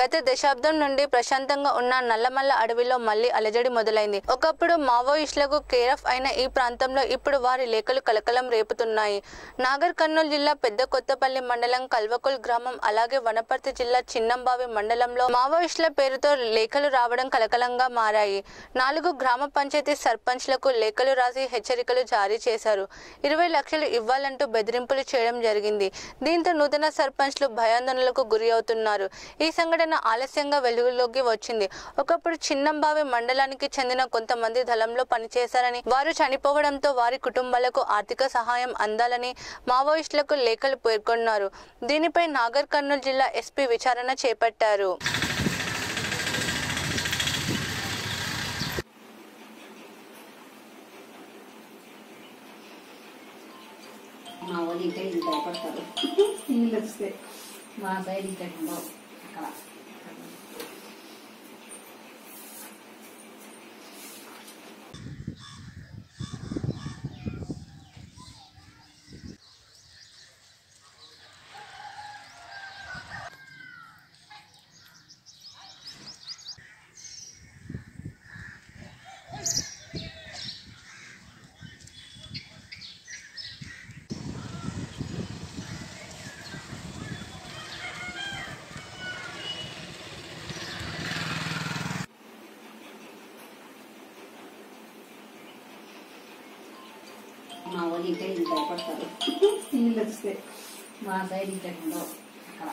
గత దశాబ్దం నుండి ప్రశాంతంగా ఉన్న నల్లమల్ల అడవిలో మళ్లీ అలజడి మొదలైంది ఒకప్పుడు మావోయిస్టులకు కేరఫ్ అయిన ఈ ప్రాంతంలో ఇప్పుడు వారి లేఖలు కలకలం రేపుతున్నాయి నాగర్ కర్నూలు జిల్లా పెద్ద కొత్తపల్లి మండలం కల్వకుల్ గ్రామం అలాగే వనపర్తి జిల్లా చిన్నంబావి మండలంలో మావోయిస్టుల పేరుతో లేఖలు రావడం కలకలంగా మారాయి నాలుగు గ్రామ పంచాయతీ సర్పంచ్లకు లేఖలు రాసి హెచ్చరికలు జారీ చేశారు ఇరవై లక్షలు ఇవ్వాలంటూ బెదిరింపులు చేయడం జరిగింది దీంతో నూతన సర్పంచ్లు భయాందోళనలకు గురి అవుతున్నారు ఈ సంఘటన ఆలస్యంగా వెలుగులోకి వచ్చింది ఒకప్పుడు చిన్నంబావి మండలానికి చెందిన కొంతమంది దళంలో పనిచేశారని వారు చనిపోవడంతో వారి కుటుంబాలకు ఆర్థిక సహాయం అందాలని మావోయిస్టులకు లేఖలు పేర్కొన్నారు దీనిపై నాగర్ కర్నూలు జిల్లా ఎస్పీ విచారణ చేపట్టారు మా వాళ్ళు ఇంకా ఇది భయపడతారు నీళ్ళు వస్తే మా సైడ్ ఇంకా ఉండవు అక్కడ మా వాళ్ళు ఇంకా ఇది భయపడతారు నీళ్ళు వస్తే మా సైడ్ ఇంకా ఉండవు అక్కడ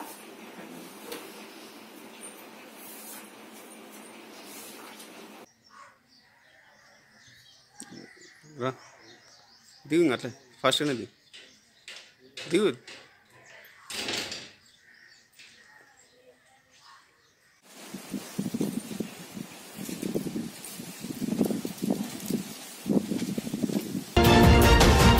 రా దిగు ఇంకా అట్లా ఫాస్ట్గానే దిగు దిగు